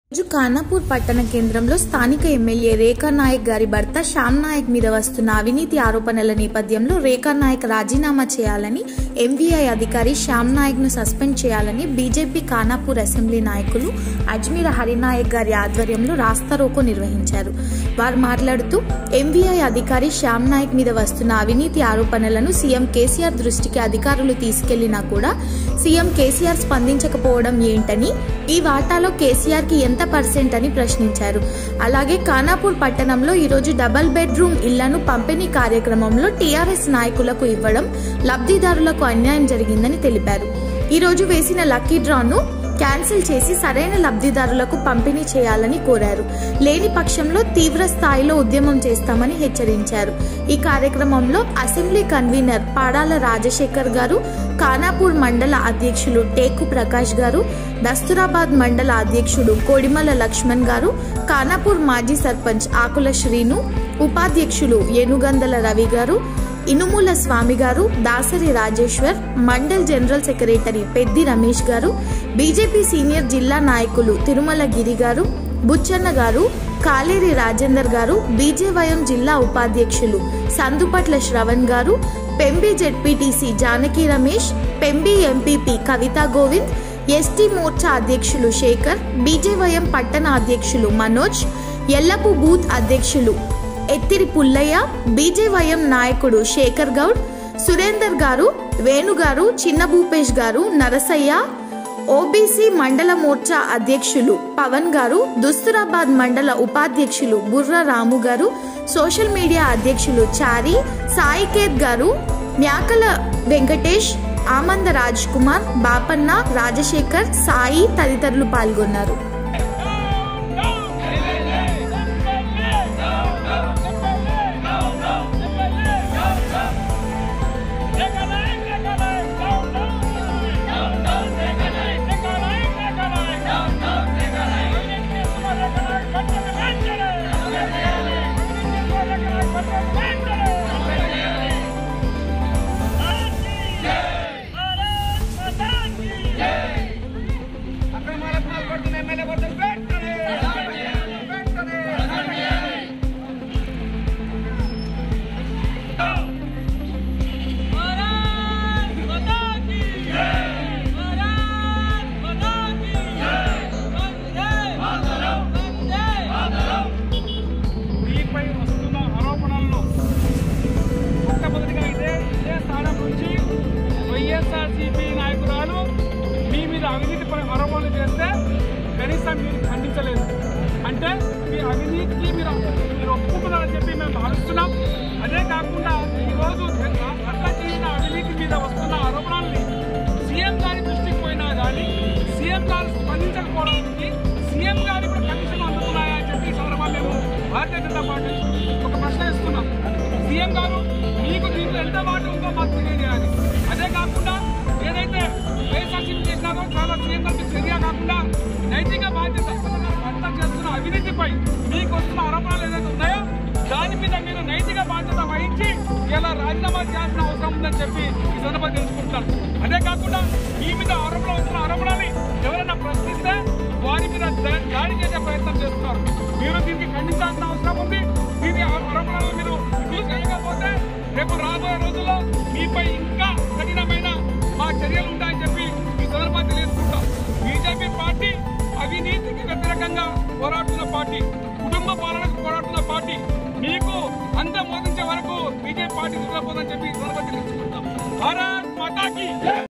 రోజు ఖానాపూర్ పట్టణ కేంద్రంలో స్థానిక ఎమ్మెల్యే రేఖా నాయక్ గారి భర్త శ్యామ్ నాయక్ మీద వస్తున్న అవినీతి ఆరోపణల నేపథ్యంలో రేఖా నాయక్ రాజీనామా చేయాలని ఎంవీఐ అధికారి శ్యామ్ నాయక్ ను సస్పెండ్ చేయాలని బీజేపీ ఖానాపూర్ అసెంబ్లీ నాయకులు అజ్మీర్ హరినాయక్ గారి ఆధ్వర్యంలో రాస్తారోకో నిర్వహించారు వారు మాట్లాడుతూ ఎంవీఐ అధికారి శ్యామ్ నాయక్ మీద వస్తున్న అవినీతి ఆరోపణలను సీఎం కేసీఆర్ దృష్టికి అధికారులు తీసుకెళ్లినా కూడా సీఎం కేసీఆర్ స్పందించకపోవడం ఏంటని ఈ వాటాలో కేసీఆర్ కి ఎంత పర్సెంట్ అని ప్రశ్నించారు అలాగే ఖానాపూర్ పట్టణంలో ఈరోజు డబల్ బెడ్రూమ్ ఇళ్లను పంపిణీ కార్యక్రమంలో టీఆర్ఎస్ నాయకులకు ఇవ్వడం లబ్ధిదారులకు అన్యాయం జరిగిందని తెలిపారు ఈ రోజు వేసిన లక్కీ డ్రాను క్యాన్సిల్ చేసి సరైన లబ్ధిదారులకు పంపిణీ చేయాలని కోరారు లేని పక్షంలో తీవ్ర స్థాయిలో ఉద్యమం చేస్తామని హెచ్చరించారు ఈ కార్యక్రమంలో అసెంబ్లీ కన్వీనర్ పాడాల రాజశేఖర్ గారు ఖానాపూర్ మండల అధ్యక్షులు టేకు ప్రకాష్ గారు దస్తురాబాద్ మండల అధ్యక్షుడు కోడిమల లక్ష్మణ్ గారు ఖానాపూర్ మాజీ సర్పంచ్ ఆకుల శ్రీను ఉపాధ్యక్షులు ఏనుగందల రవి గారు Inumula Swamy garu Dasari Rajeshwar mandal general secretary Peddi Ramesh garu BJP senior జిల్లా నాయకులు తిరుమల గిరి గారు బుచ్చన్న గారు కాలేరి రాజేందర్ గారు బీజేవయం జిల్లా ఉపాధ్యక్షులు Sandupatla Shravan garu Pembi ZPTC Janaki Ramesh Pembi MPP Kavitha Govind ST Morcha అధ్యక్షులు శేఖర్ బీజేవయం పట్టణ అధ్యక్షులు మనోజ్ ఎల్లపు బూత్ అధ్యక్షులు ఎత్తిరి పుల్లయ్య బీజేవైఎం నాయకుడు శేఖర్ గౌడ్ సురేందర్ గారు వేణు గారు చిన్న భూపేష్ గారు నరసయ్య ఓబీసీ మండల మోర్చా అధ్యక్షులు పవన్ గారు దుస్తురాబాద్ మండల ఉపాధ్యక్షులు బుర్ర రాము గారు సోషల్ మీడియా అధ్యక్షులు చారి సాయికేత్ గారు మ్యాకల వెంకటేష్ ఆమంద రాజ్ కుమార్ బాపన్న రాజశేఖర్ సాయి తదితరులు పాల్గొన్నారు అక్రమాలకు పడుతున్న ఎమ్మెల్యే బదులు పెట్టలే పెట్టలే మీపై వస్తున్న ఆరోపణల్లో మొట్టమొదటిగా ఇదే ఇదే స్థానం నుంచి వైఎస్ఆర్సీపీ నాయకురాలు మీ మీద అవినీతిపై ఆరోపణలు చేస్తే కనీసం మీరు ఖండించలేదు అంటే మీ అవినీతికి మీరు మీరు ఒప్పుకున్నారని చెప్పి మేము భావిస్తున్నాం అదే కాకుండా ఈరోజు భర్త చేసిన అవినీతి మీద వస్తున్న ఆరోపణల్ని సీఎం గారి దృష్టికి పోయినా కానీ సీఎం గారు స్పందించకపోవడానికి సీఎం గారి కూడా కమిషన్ అందుతున్నాయా అని చెప్పి ఈ సందర్భంగా మేము భారతీయ జనతా పార్టీ ఒక ప్రశ్న ఇస్తున్నాం సీఎం గారు మీకు దీంట్లో ఎంత మాట ఉందో మాకు తెలియజేయాలి అదే కాకుండా ఏదైతే వైఎస్ఆర్సీపీ చేసినారో చాలా సీఎం గారికి చర్య కాకుండా నైతిక బాధ్యత భర్త చేస్తున్న అవినీతిపై మీకు వస్తున్న ఆరోపణలు ఏదైతే ఉన్నాయో దాని మీద మీరు నైతిక బాధ్యత వహించి ఇలా రాజీనామా చేయాల్సిన అవసరం ఉందని చెప్పి ఈ సందర్భంగా తెలుసుకుంటున్నాను అదే కాకుండా మీ మీద ఆరోపణలు వస్తున్న ఆరోపణల్ని ఎవరైనా ప్రశ్నిస్తే వారి మీద దా- దాడి చేసే ప్రయత్నం చేస్తున్నారు మీరు దీనికి ఖండించాల్సిన అవసరం ఉంది దీని ఆరోపణలు మీరు రివ్యూ చేయకపోతే రేపు రాబోయే రోజుల్లో మీపై ఇంకా కఠినమైన మా చర్యలు ఉంటాయని చెప్పి ఈ సందర్భంగా తెలియజేసుకుంటాం బీజేపీ పార్టీ అవినీతికి వ్యతిరేకంగా పోరాడుతున్న పార్టీ కుటుంబ పాలనకు పోరాడుతున్న పార్టీ మీకు అందం మోదించే వరకు బీజేపీ పార్టీ నిలబోదని చెప్పి ఈ సందర్భంగా తెలియజేసుకుంటాం భారత్ మాతాకి